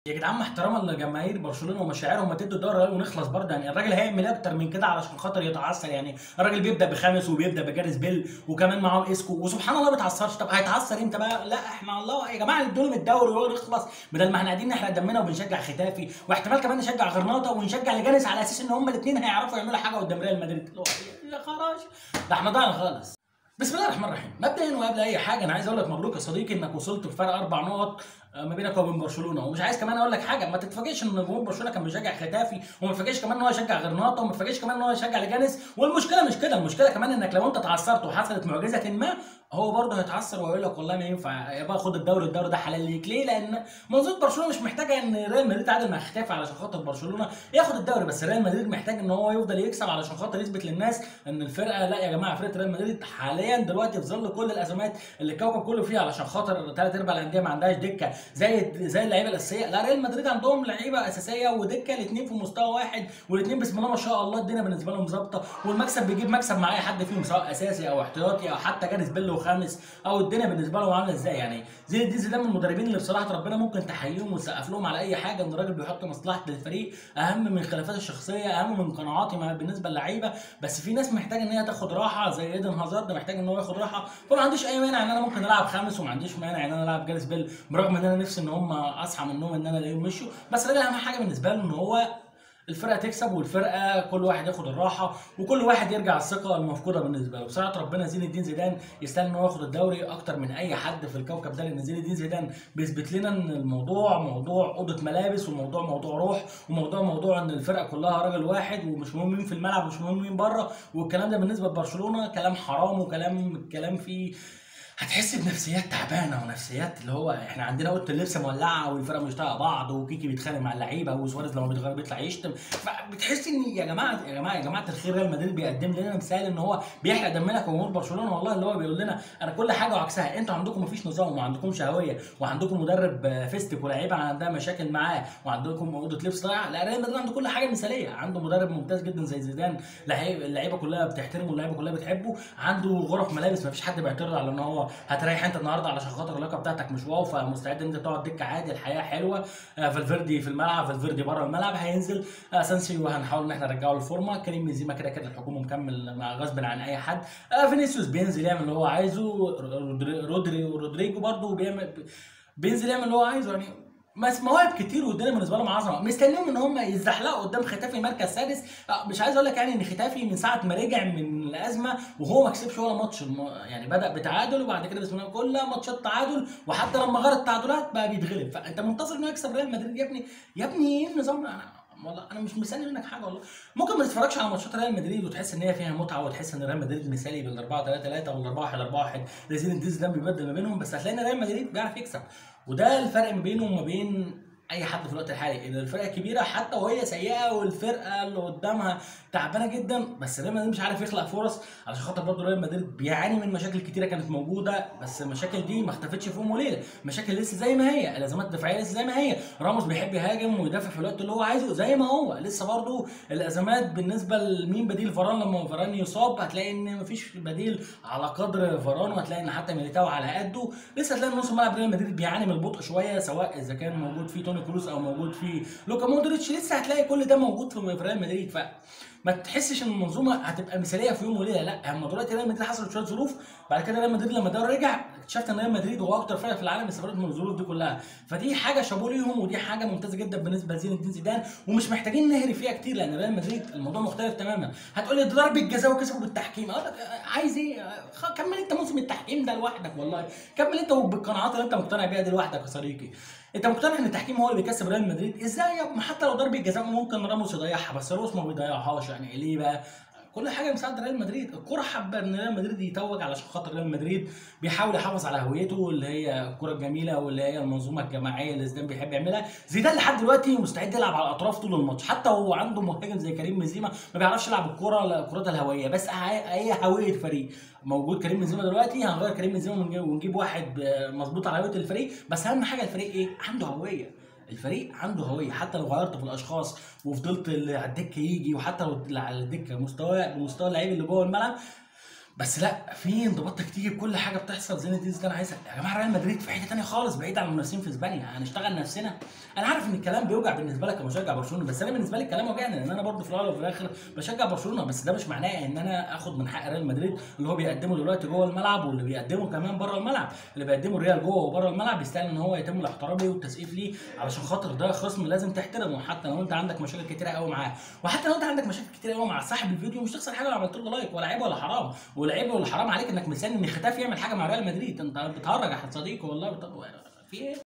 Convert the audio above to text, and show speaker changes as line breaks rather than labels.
يا جدعان مع احتراما لجماهير برشلونه ومشاعرهم ما تدوا الدوري ونخلص برضه يعني الراجل هيعمل إيه اكتر من كده علشان خاطر يتعثر يعني الراجل بيبدا بخامس وبيبدا بجاريس بيل وكمان معاهم اسكو وسبحان الله ما بيتعثرش طب هيتعثر امتى بقى لا احنا الله يا جماعه ادوا لهم الدوري وهو يخلص بدل ما احنا قاعدين نحرق دمنا وبنشجع ختافي واحتمال كمان نشجع غرناطه ونشجع لجانس على اساس ان هم الاثنين هيعرفوا يعملوا حاجه قدام ريال مدريد اللي هو يا خراج ده احنا ضايعين خالص بسم الله الرحمن الرحيم مبدئيا وقبل اي حاجه انا عايز اقول لك مبروك يا صديقي انك وصلت بفرق اربع نقط آه، ما بينك وبين برشلونه ومش عايز كمان اقول لك حاجه ما تتفاجئش ان جمهور برشلونه كان بيشجع ختافي وما تتفاجئش كمان ان هو يشجع غرناطه وما تتفاجئش كمان ان هو يشجع لجانس والمشكله مش كده المشكله كمان انك لو انت اتعثرت وحصلت معجزه ما هو برضه هيتعثر ويقول لك والله ما ينفع يبقى خد الدوري الدوري ده حلال ليك ليه؟ لان منظومه برشلونه مش محتاجه ان ريال مدريد يتعادل مع ختافي علشان خاطر برشلونه ياخد الدوري بس ريال مدريد محتاج ان هو يفضل يكسب علشان خاطر يثبت للناس ان الفرقه لا يا جماعه فرقه ريال مدريد حاليا دلوقتي في ظل كل الازمات اللي الكوكب كله فيها علشان خاطر ثلاث ارباع الانديه ما عندهاش دكه زي زي اللعيبه الاساسيه لا ريال مدريد عندهم لعيبه اساسيه ودكه الاثنين في مستوى واحد والاثنين بسم الله ما شاء الله الدنيا بالنسبه لهم ظابطه والمكسب بيجيب مكسب مع اي حد فيهم سواء اساسي او احتياطي او حتى جاريس بيل وخامس او الدنيا بالنسبه لهم عامله ازاي يعني زين الدين زيدان من المدربين اللي بصراحه ربنا ممكن تحييهم وتسقف لهم على اي حاجه ان الراجل بيحط مصلحه الفريق اهم من الخلافات الشخصيه اهم من قناعاتي مع- بالنسبه للعيبه بس في ناس محتاجه ان هي تاخد راحه زي ايدن هازارد محتاج ان هو ياخد راحه فما عنديش اي مانع ان انا ممكن العب خامس وما عنديش مانع ان انا العب جاريس بيل برغم ان انا نفسي ان هم اصحى من النوم ان انا الاقيهم مشوا بس الراجل اهم حاجه بالنسبه له ان هو الفرقه تكسب والفرقه كل واحد ياخد الراحه وكل واحد يرجع الثقه المفقوده بالنسبه له بصراحه ربنا زين الدين زيدان يستاهل ان هو ياخد الدوري اكتر من اي حد في الكوكب ده لان زين الدين زيدان بيثبت لنا ان الموضوع موضوع اوضه ملابس وموضوع موضوع روح وموضوع موضوع ان الفرقه كلها راجل واحد ومش مهم مين في الملعب ومش مهم مين بره والكلام ده بالنسبه لبرشلونه كلام حرام وكلام كلام فيه هتحس بنفسيات تعبانه ونفسيات اللي هو احنا عندنا اوضه اللبس مولعه والفرقه مش طايقه بعض وكيكي بيتخانق مع اللعيبه وسواريز لما بيتغير بيطلع يشتم فبتحس ان يا جماعه يا جماعه يا جماعه الخير ريال مدريد بيقدم لنا مثال ان هو بيحرق دمنا كجمهور برشلونه والله اللي هو بيقول لنا انا كل حاجه وعكسها انتوا عندكم مفيش نظام وعندكم هويه وعندكم مدرب آه، فيستك ولاعيبه عندها مشاكل معاه وعندكم اوضه لبس ضايعه لا ريال مدريد عنده كل حاجه مثاليه عنده مدرب ممتاز جدا زي زيدان لعيب- اللعيبه كلها بتحترمه واللعيبه كلها بتحبه عنده غرف ملابس مفيش حد بيعترض على ان هو هتريح انت النهارده علشان خاطر اللياقه بتاعتك مش واو فمستعد ان انت تقعد دكه عادي الحياه حلوه آه، فالفيردي في الملعب فالفيردي بره الملعب هينزل آه، سانسيو هنحاول ان احنا نرجعه للفورمه كريم بنزيما كده كده الحكومه مكمل مع غصب عن اي حد آه، فينيسيوس بينزل يعمل اللي هو عايزه رودري رودري رودريجو برده بيعمل بينزل يعمل اللي هو عايزه يعني بس مواهب كتير والدنيا بالنسبه لهم عظمه مستنيهم ان هم يزحلقوا قدام ختافي مركز سادس آه، مش عايز اقول لك يعني ان ختافي من ساعه ما رجع من الازمه وهو ما كسبش ولا ماتش الم- يعني بدا بتعادل وبعد كده بسم الله كلها ماتشات تعادل وحتى لما غير التعادلات بقى بيتغلب فانت منتظر انه يكسب ريال مدريد يا ابني يا ابني ايه النظام انا والله انا مش مستني منك حاجه والله ممكن ما تتفرجش على ماتشات ريال مدريد وتحس ان هي فيها متعه وتحس ان ريال مدريد مثالي بال 4 3 3 ولا 4 1 4 1 لازم الديز ده بيبدل ما بينهم بس هتلاقي ان ريال مدريد بيعرف يكسب وده الفرق ما بينه وما بين اي حد في الوقت الحالي ان الفرقه كبيره حتى وهي سيئه والفرقه اللي قدامها تعبانه جدا بس ريال مدريد مش عارف يخلق فرص علشان خاطر برضه ريال مدريد بيعاني من مشاكل كتيره كانت موجوده بس المشاكل دي ما اختفتش في يوم وليله مشاكل لسه زي ما هي الازمات الدفاعيه لسه زي ما هي راموس بيحب يهاجم ويدافع في الوقت اللي هو عايزه زي ما هو لسه برضه الازمات بالنسبه لمين بديل فران لما فران يصاب هتلاقي ان مفيش بديل على قدر فران وهتلاقي ان حتى ميليتاو على قده لسه هتلاقي إن نص ملعب ريال مدريد بيعاني من البطء شويه سواء اذا كان موجود فيه توني كروس او موجود فيه لوكا مودريتش لسه هتلاقي كل ده موجود في في ريال مدريد ف ما تحسش ان المنظومه هتبقى مثاليه في يوم وليله لا هم دلوقتي ريال مدريد حصلت شويه ظروف بعد كده ريال مدريد لما الدوري رجع اكتشفت ان ريال مدريد هو اكتر فرقه في العالم استفادت من الظروف دي كلها فدي حاجه شابوه ليهم ودي حاجه ممتازه جدا بالنسبه لزين الدين زيدان ومش محتاجين نهري فيها كتير لان ريال مدريد الموضوع مختلف تماما هتقول لي ده ضربه جزاء وكسبوا بالتحكيم اقول لك آه، عايز ايه آه، خ- كمل انت موسم التحكيم ده لوحدك والله كمل انت بالقناعات اللي انت مقتنع بيها دي لوحدك يا صديقي انت مقتنع ان التحكيم هو اللي بيكسب ريال مدريد ازاي يا ما حتى لو ضربه جزاء ممكن راموس يضيعها بس راموس ما بيضيعهاش يعني ليه بقى كل حاجه مساعده ريال مدريد الكره حابه ان ريال مدريد يتوج علشان خاطر ريال مدريد بيحاول يحافظ على هويته اللي هي الكره الجميله واللي هي المنظومه الجماعيه اللي زيدان بيحب يعملها زيدان لحد دلوقتي مستعد يلعب على الاطراف طول الماتش حتى هو عنده مهاجم زي كريم بنزيما ما بيعرفش يلعب الكره الكرات الهوائيه بس هي هويه فريق موجود كريم بنزيما دلوقتي هنغير كريم بنزيما ونجيب- ونجيب واحد آه، مظبوط على هويه الفريق بس اهم حاجه الفريق ايه عنده هويه الفريق عنده هويه حتى لو غيرت في الاشخاص وفضلت اللي على الدكه يجي وحتى لو اللي على الدكه مستوى بمستوى اللعيب اللي جوه الملعب بس لا في انضباط تكتيكي بكل حاجه بتحصل زين الدين زيدان عايزها يا جماعه ريال مدريد في حته تانية خالص بعيد عن المنافسين في اسبانيا هنشتغل نفسنا انا عارف ان الكلام بيوجع بالنسبه لك كمشجع برشلونه بس انا بالنسبه لي الكلام وجعني لان انا برضه في الاول وفي الاخر بشجع برشلونه بس ده مش معناه ان انا اخد من حق ريال مدريد اللي هو بيقدمه دلوقتي جوه الملعب واللي بيقدمه كمان بره الملعب اللي بيقدمه الريال جوه وبره الملعب يستاهل ان هو يتم الاحترام ليه والتسقيف ليه علشان خاطر ده خصم لازم تحترمه حتى لو انت عندك مشاكل كتيره قوي معاه وحتى لو انت عندك مشاكل كتيره قوي مع صاحب الفيديو مش تخسر حاجه لو عملت له لايك ولا عيب ولا حرام والعيب ولا حرام عليك انك مستني ان ختاف يعمل حاجه مع ريال مدريد انت بتهرج يا صديقي والله بت... في ايه